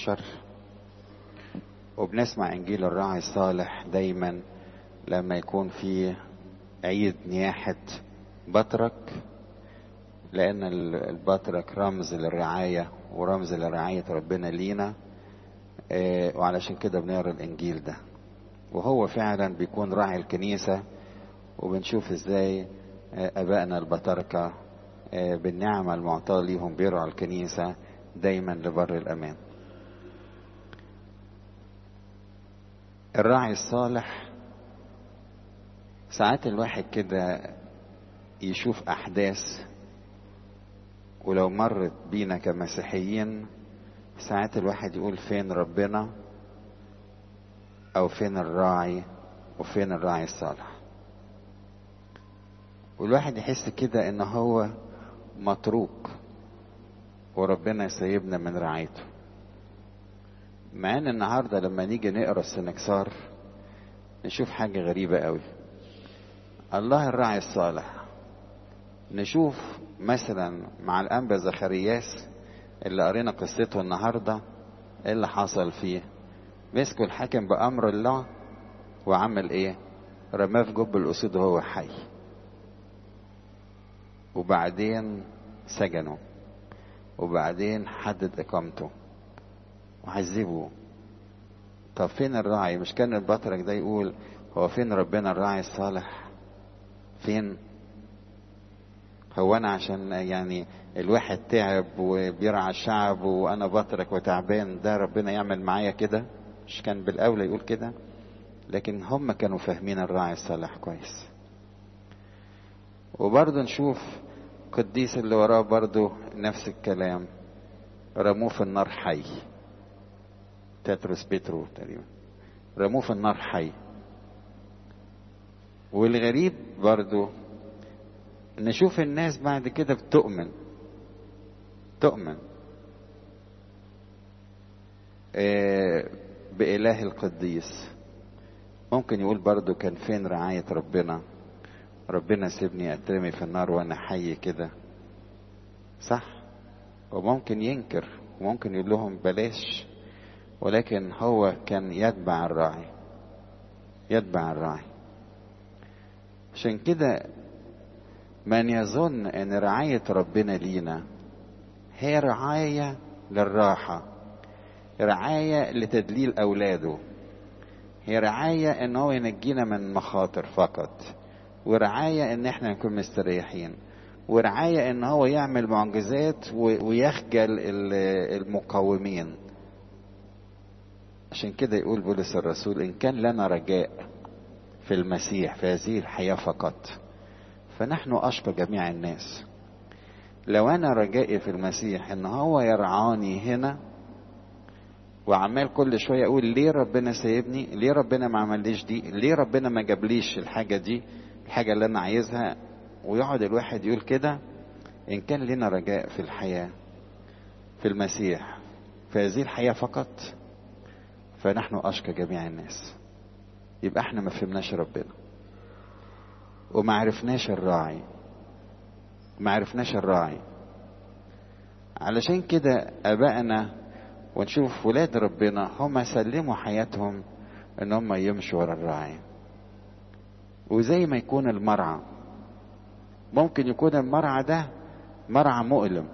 12 وبنسمع إنجيل الراعي الصالح دايما لما يكون في عيد نياحة بطرك لأن البطرك رمز للرعاية ورمز لرعاية ربنا لينا وعلشان كده بنقرا الإنجيل ده وهو فعلا بيكون راعي الكنيسة وبنشوف ازاي ابائنا البطاركة بالنعمة المعطاة ليهم بيرعوا الكنيسة دايما لبر الامان الراعي الصالح ساعات الواحد كده يشوف احداث ولو مرت بينا كمسيحيين ساعات الواحد يقول فين ربنا او فين الراعي وفين الراعي الصالح والواحد يحس كده ان هو متروك وربنا سايبنا من رعايته مع ان النهارده لما نيجي نقرا السنكسار نشوف حاجه غريبه قوي الله الراعي الصالح نشوف مثلا مع الانبا زخرياس اللي قرينا قصته النهارده ايه اللي حصل فيه مسكوا الحاكم بامر الله وعمل ايه رماه في جب الاسود وهو حي وبعدين سجنه وبعدين حدد اقامته وعذبه طب فين الراعي مش كان البطرك ده يقول هو فين ربنا الراعي الصالح فين هو انا عشان يعني الواحد تعب وبيرعى الشعب وانا بطرك وتعبان ده ربنا يعمل معايا كده مش كان بالاولى يقول كده لكن هم كانوا فاهمين الراعي الصالح كويس وبرضه نشوف قديس اللي وراه برضه نفس الكلام رموه في النار حي تترس بيترو تقريبا رموه في النار حي والغريب برضه نشوف الناس بعد كده بتؤمن تؤمن بإله القديس ممكن يقول برضو كان فين رعاية ربنا ربنا سيبني اترمي في النار وانا حي كده صح وممكن ينكر وممكن يقول لهم بلاش ولكن هو كان يتبع الراعي يتبع الراعي عشان كده من يظن ان رعاية ربنا لينا هي رعاية للراحة رعاية لتدليل اولاده هي رعاية ان هو ينجينا من مخاطر فقط ورعاية ان احنا نكون مستريحين ورعاية ان هو يعمل معجزات ويخجل المقاومين عشان كده يقول بولس الرسول ان كان لنا رجاء في المسيح في هذه الحياة فقط فنحن اشقى جميع الناس لو انا رجائي في المسيح ان هو يرعاني هنا وعمال كل شوية اقول ليه ربنا سايبني ليه ربنا ما عمليش دي ليه ربنا ما جابليش الحاجة دي الحاجة اللي انا عايزها ويقعد الواحد يقول كده ان كان لنا رجاء في الحياة في المسيح في هذه الحياة فقط فنحن اشقى جميع الناس يبقى احنا ما فهمناش ربنا وما عرفناش الراعي ما عرفناش الراعي علشان كده ابائنا ونشوف ولاد ربنا هم سلموا حياتهم ان هم يمشوا ورا الراعي وزي ما يكون المرعى ممكن يكون المرعى ده مرعى مؤلم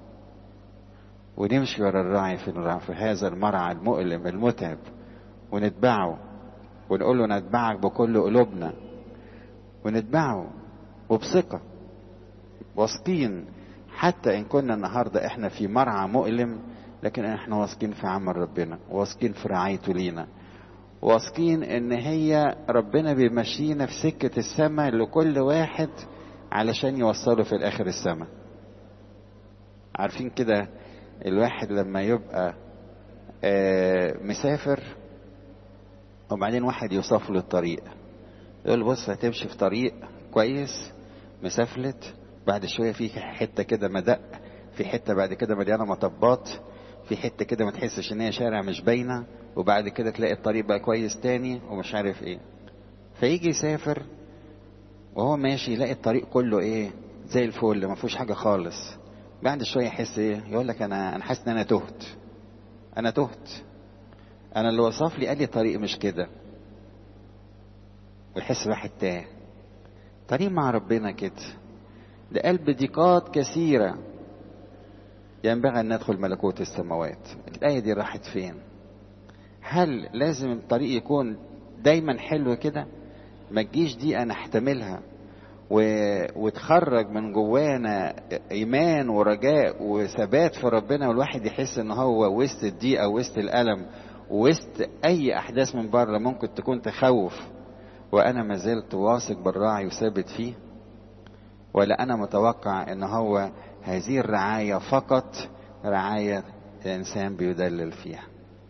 ونمشي ورا الراعي في, في هذا المرعى المؤلم المتعب ونتبعه ونقول له نتبعك بكل قلوبنا ونتبعه وبثقة واثقين حتى ان كنا النهارده احنا في مرعى مؤلم لكن احنا واثقين في عمل ربنا واثقين في رعايته لينا واثقين ان هي ربنا بيمشينا في سكة السماء لكل واحد علشان يوصله في الاخر السماء عارفين كده الواحد لما يبقى آه مسافر وبعدين واحد يوصف له الطريق يقول بص هتمشي في طريق كويس مسافلت بعد شويه في حته كده مدق في حته بعد كده مليانه مطبات في حته كده ما تحسش ان هي شارع مش باينه وبعد كده تلاقي الطريق بقى كويس تاني ومش عارف ايه فيجي يسافر وهو ماشي يلاقي الطريق كله ايه زي الفل ما فيهوش حاجه خالص بعد شويه يحس ايه يقول لك انا انا حاسس ان انا تهت انا تهت انا اللي وصف لي قال لي طريق مش كده ويحس واحد تاه طريق مع ربنا كده لقلب ضيقات كثيرة ينبغي أن ندخل ملكوت السماوات الآية دي راحت فين هل لازم الطريق يكون دايما حلو كده ما تجيش دي أنا أحتملها و... وتخرج من جوانا إيمان ورجاء وثبات في ربنا والواحد يحس إن هو وسط الضيقة وسط الألم وسط أي أحداث من بره ممكن تكون تخوف وأنا ما زلت واثق بالراعي وثابت فيه ولا أنا متوقع إن هو هذه الرعاية فقط رعاية الإنسان بيدلل فيها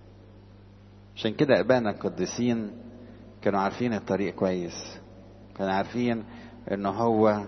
عشان كده أبانا القديسين كانوا عارفين الطريق كويس كانوا عارفين إن هو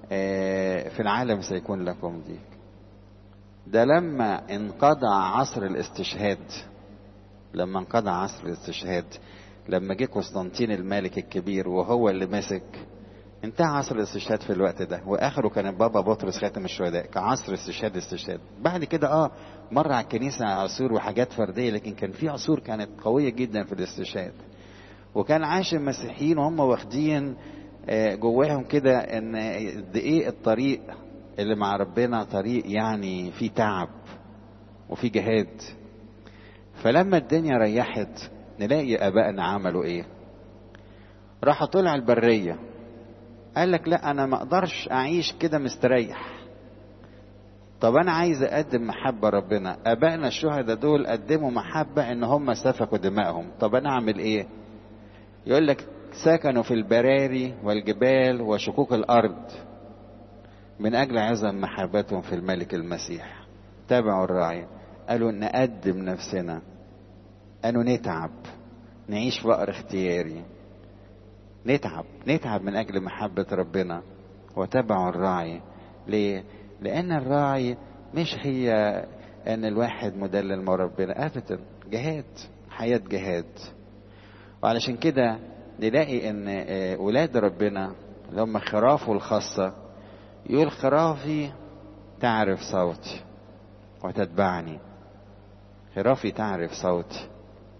في العالم سيكون لكم ضيق ده لما انقضى عصر الاستشهاد لما انقضى عصر الاستشهاد لما جه قسطنطين الملك الكبير وهو اللي مسك انتهى عصر الاستشهاد في الوقت ده واخره كان بابا بطرس خاتم الشهداء كعصر استشهاد استشهاد بعد كده اه مر على الكنيسه عصور وحاجات فرديه لكن كان في عصور كانت قويه جدا في الاستشهاد وكان عاش المسيحيين وهم واخدين جواهم كده ان قد ايه الطريق اللي مع ربنا طريق يعني فيه تعب وفيه جهاد فلما الدنيا ريحت نلاقي ابائنا عملوا ايه راحوا طلع البريه قال لك لا انا ما اقدرش اعيش كده مستريح طب انا عايز اقدم محبه ربنا ابائنا الشهداء دول قدموا محبه ان هم سفكوا دمائهم طب انا اعمل ايه يقول لك سكنوا في البراري والجبال وشقوق الارض من اجل عظم محبتهم في الملك المسيح تابعوا الراعي قالوا نقدم نفسنا قالوا نتعب نعيش فقر اختياري نتعب نتعب من اجل محبه ربنا وتبعوا الراعي ليه لان الراعي مش هي ان الواحد مدلل مع ربنا ابدا جهاد حياه جهاد وعلشان كده نلاقي ان ولاد ربنا اللي هم خرافه الخاصه يقول خرافي تعرف صوتي وتتبعني خرافي تعرف صوتي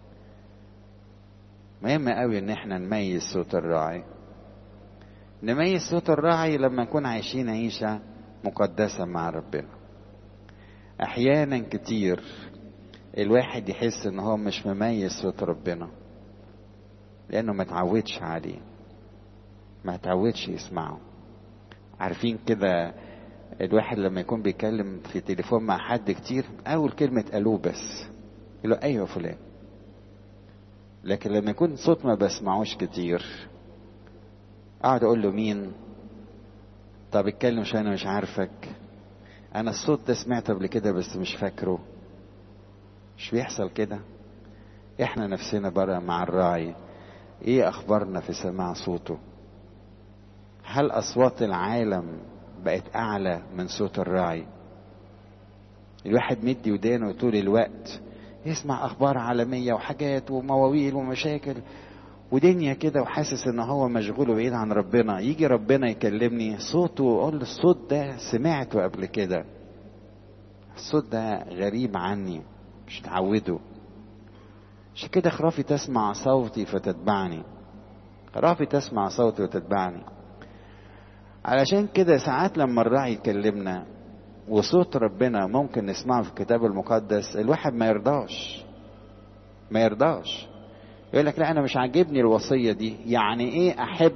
مهم قوي ان احنا نميز صوت الراعي نميز صوت الراعي لما نكون عايشين عيشة مقدسة مع ربنا احيانا كتير الواحد يحس ان هو مش مميز صوت ربنا لانه ما تعودش عليه ما تعودش يسمعه عارفين كده الواحد لما يكون بيتكلم في تليفون مع حد كتير اول كلمة الو بس يقول له ايوه فلان لكن لما يكون صوت ما بسمعوش كتير اقعد اقول له مين طب اتكلم عشان انا مش عارفك انا الصوت ده سمعته قبل كده بس مش فاكره مش بيحصل كده احنا نفسنا بره مع الراعي ايه اخبارنا في سماع صوته هل اصوات العالم بقت اعلى من صوت الراعي الواحد مدي ودانه طول الوقت يسمع اخبار عالميه وحاجات ومواويل ومشاكل ودنيا كده وحاسس ان هو مشغول وبعيد عن ربنا يجي ربنا يكلمني صوته اقول الصوت ده سمعته قبل كده الصوت ده غريب عني مش متعوده عشان كده خرافي تسمع صوتي فتتبعني خرافي تسمع صوتي وتتبعني علشان كده ساعات لما الراعي يكلمنا وصوت ربنا ممكن نسمعه في الكتاب المقدس الواحد ما يرضاش ما يرضاش يقول لك لا انا مش عاجبني الوصيه دي يعني ايه احب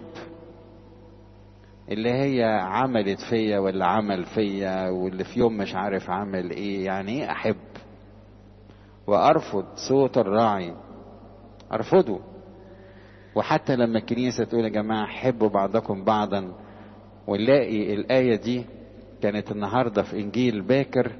اللي هي عملت فيا واللي عمل فيا واللي في يوم مش عارف عمل ايه يعني ايه احب وارفض صوت الراعي ارفضه وحتى لما الكنيسه تقول يا جماعه حبوا بعضكم بعضا ونلاقي الايه دي كانت النهارده في انجيل باكر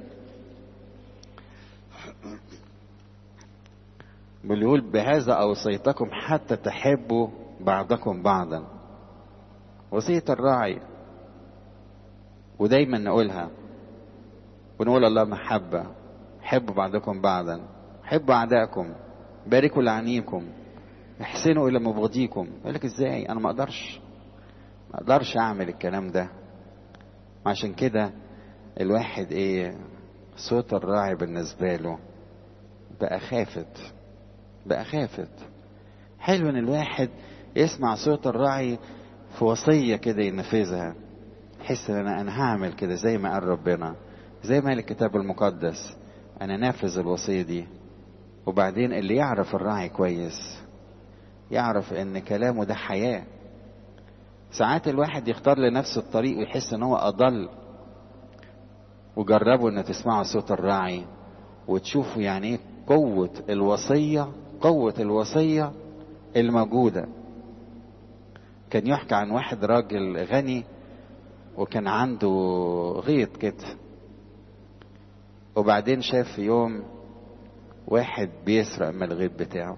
بيقول بهذا اوصيتكم حتى تحبوا بعضكم بعضا وصيه الراعي ودايما نقولها ونقول الله محبه حبوا بعضكم بعضا حبوا اعدائكم باركوا لعنيكم احسنوا الى مبغضيكم يقول لك ازاي انا ما اقدرش ما اقدرش اعمل الكلام ده عشان كده الواحد ايه صوت الراعي بالنسبه له بقى خافت بقى خافت حلو ان الواحد يسمع صوت الراعي في وصية كده ينفذها يحس ان انا انا هعمل كده زي ما قال ربنا زي ما قال الكتاب المقدس انا نافذ الوصية دي وبعدين اللي يعرف الراعي كويس يعرف ان كلامه ده حياة ساعات الواحد يختار لنفسه الطريق ويحس ان هو اضل وجربوا ان تسمعوا صوت الراعي وتشوفوا يعني ايه قوة الوصية قوة الوصية الموجودة كان يحكى عن واحد راجل غني وكان عنده غيط كده وبعدين شاف في يوم واحد بيسرق من الغيط بتاعه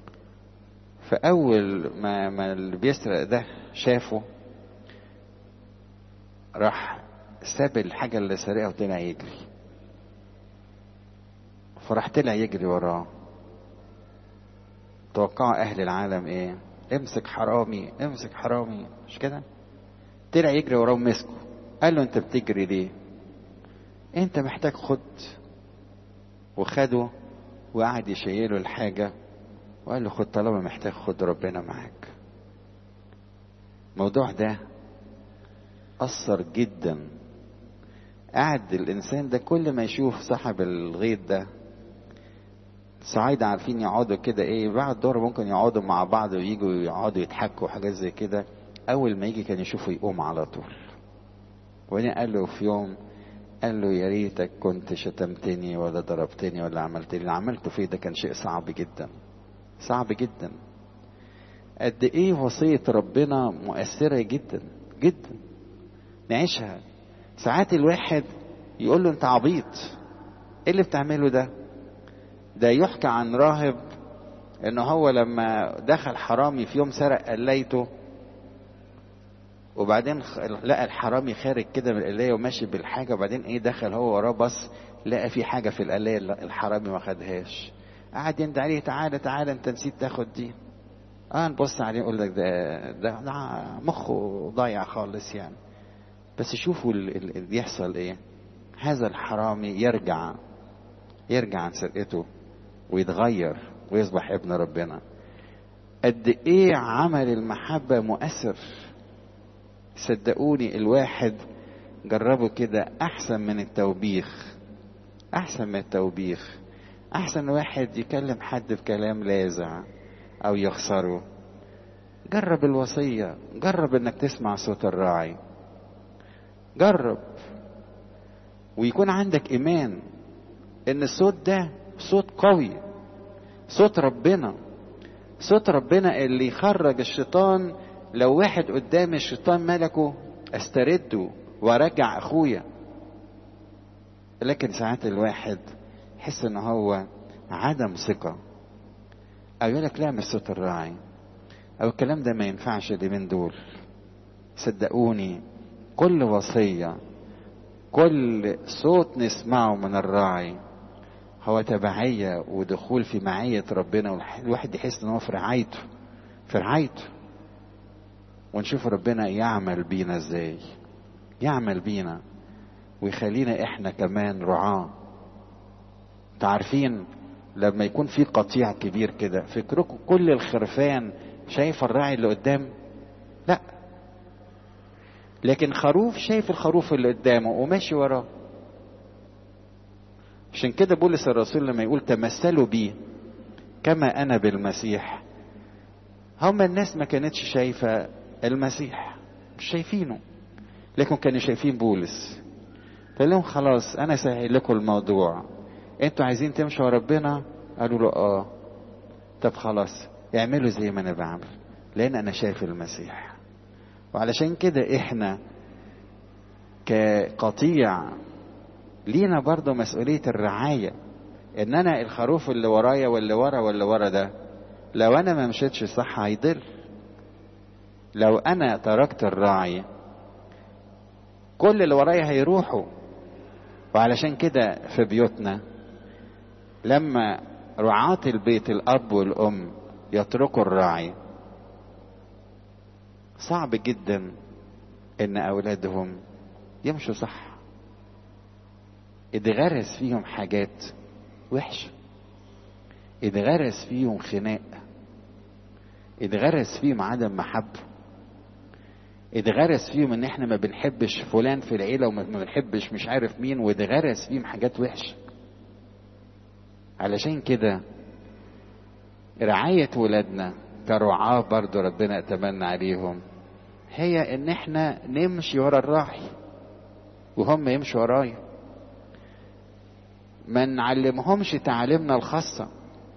فأول ما ما اللي بيسرق ده شافه راح ساب الحاجة اللي سرقها وطلع يجري فراح طلع يجري وراه توقعوا أهل العالم إيه؟ امسك حرامي امسك حرامي مش كده؟ طلع يجري وراه ومسكه قال له أنت بتجري ليه؟ أنت محتاج خد وخده وقعد يشيله الحاجة وقال له خد طالما محتاج خد ربنا معاك الموضوع ده أثر جدا قعد الإنسان ده كل ما يشوف صاحب الغيط ده صعايدة عارفين يقعدوا كده ايه بعد دور ممكن يقعدوا مع بعض ويجوا يقعدوا يضحكوا وحاجات زي كده أول ما يجي كان يشوفه يقوم على طول وبعدين قال له في يوم قال له يا ريتك كنت شتمتني ولا ضربتني ولا عملت لي اللي عملته فيه ده كان شيء صعب جدا صعب جدا قد ايه وصية ربنا مؤثرة جدا جدا نعيشها ساعات الواحد يقول له انت عبيط ايه اللي بتعمله ده ده يحكى عن راهب ان هو لما دخل حرامي في يوم سرق قليته وبعدين لقى الحرامي خارج كده من القلايه وماشي بالحاجه وبعدين ايه دخل هو وراه بص لقى في حاجه في القلايه الحرامي ما خدهاش قعد يندى عليه تعالى تعالى انت نسيت تاخد دي اه نبص عليه نقول لك ده ده, ده مخه ضايع خالص يعني بس شوفوا اللي بيحصل ايه هذا الحرامي يرجع يرجع عن سرقته ويتغير ويصبح ابن ربنا قد ايه عمل المحبه مؤثر صدقوني الواحد جربوا كده احسن من التوبيخ احسن من التوبيخ احسن واحد يكلم حد بكلام لاذع او يخسره جرب الوصيه جرب انك تسمع صوت الراعي جرب ويكون عندك ايمان ان الصوت ده صوت قوي صوت ربنا صوت ربنا اللي يخرج الشيطان لو واحد قدام الشيطان ملكه استرده وارجع اخويا لكن ساعات الواحد يحس ان هو عدم ثقة او يقول لك لا مش صوت الراعي او الكلام ده ما ينفعش اليومين دول صدقوني كل وصية كل صوت نسمعه من الراعي هو تبعية ودخول في معية ربنا والواحد يحس ان هو في رعايته في رعايته ونشوف ربنا يعمل بينا ازاي يعمل بينا ويخلينا احنا كمان رعاة تعرفين لما يكون في قطيع كبير كده فكركم كل الخرفان شايف الراعي اللي قدام لا لكن خروف شايف الخروف اللي قدامه وماشي وراه عشان كده بولس الرسول لما يقول تمثلوا بي كما انا بالمسيح هم الناس ما كانتش شايفه المسيح مش شايفينه لكن كانوا شايفين بولس فقال لهم خلاص انا سهل لكم الموضوع انتوا عايزين تمشوا ورا ربنا قالوا له اه طب خلاص اعملوا زي ما انا بعمل لان انا شايف المسيح وعلشان كده احنا كقطيع لينا برضه مسؤولية الرعاية ان انا الخروف اللي ورايا واللي ورا واللي ورا ده لو انا ما مشيتش صح هيضل لو انا تركت الراعي كل اللي ورايا هيروحوا وعلشان كده في بيوتنا لما رعاة البيت الاب والام يتركوا الراعي صعب جدا ان اولادهم يمشوا صح اتغرس فيهم حاجات وحشه اتغرس فيهم خناق اتغرس فيهم عدم محبة اتغرس فيهم ان احنا ما بنحبش فلان في العيلة وما بنحبش مش عارف مين واتغرس فيهم حاجات وحشة علشان كده رعاية ولادنا كرعاة برضو ربنا اتمنى عليهم هي ان احنا نمشي ورا الراعي وهم يمشوا ورايا ما نعلمهمش تعاليمنا الخاصة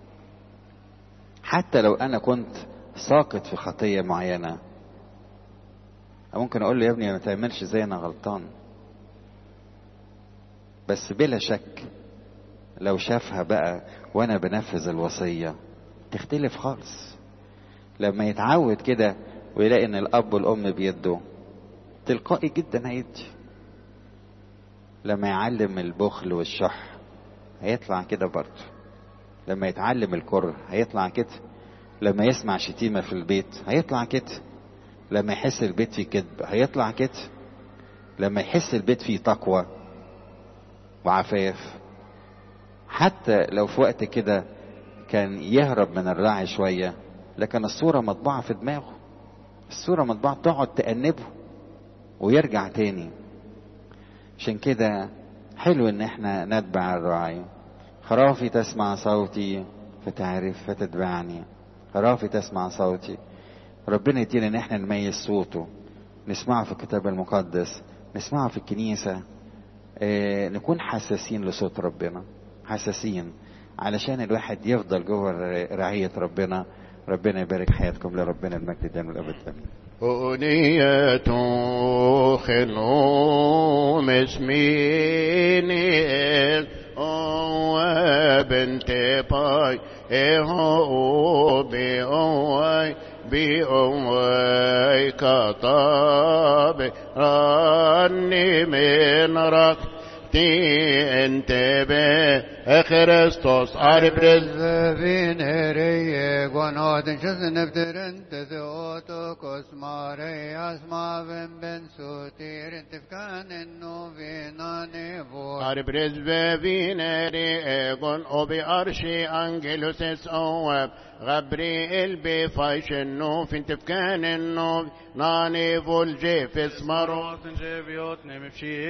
حتى لو انا كنت ساقط في خطية معينة ممكن اقول له يا ابني ما تعملش زي انا غلطان بس بلا شك لو شافها بقى وانا بنفذ الوصية تختلف خالص لما يتعود كده ويلاقي ان الاب والام بيدوا تلقائي جدا هيدي لما يعلم البخل والشح هيطلع كده برضه لما يتعلم الكره هيطلع كده لما يسمع شتيمة في البيت هيطلع كده لما يحس البيت فيه كذب هيطلع كده لما يحس البيت فيه تقوى وعفاف حتى لو في وقت كده كان يهرب من الراعي شوية لكن الصورة مطبوعة في دماغه الصورة مطبوعة تقعد تأنبه ويرجع تاني عشان كده حلو ان احنا نتبع الراعي خرافي تسمع صوتي فتعرف فتتبعني خرافي تسمع صوتي ربنا يدينا ان احنا نميز صوته نسمعه في الكتاب المقدس نسمعه في الكنيسة اه نكون حساسين لصوت ربنا حساسين علشان الواحد يفضل جوه رعية ربنا ربنا يبارك حياتكم لربنا المجد الدائم والابد امين أغنية خلوم اسميني وبنت باي إهو بأوي بأوي كطاب راني من رقتي انتبه خريستوس أربرز Vinere guanoten kjøsne nefterente theotokos Marias maven ben sotir intifkanen novinane vår. أربرز بفينري ايغون وبأرشي أنجلوسيس أواب غبريل بفايش النوف انتفكان النوف ناني فولجي في اسمرو Rosen, Jeviot, Nemifshi,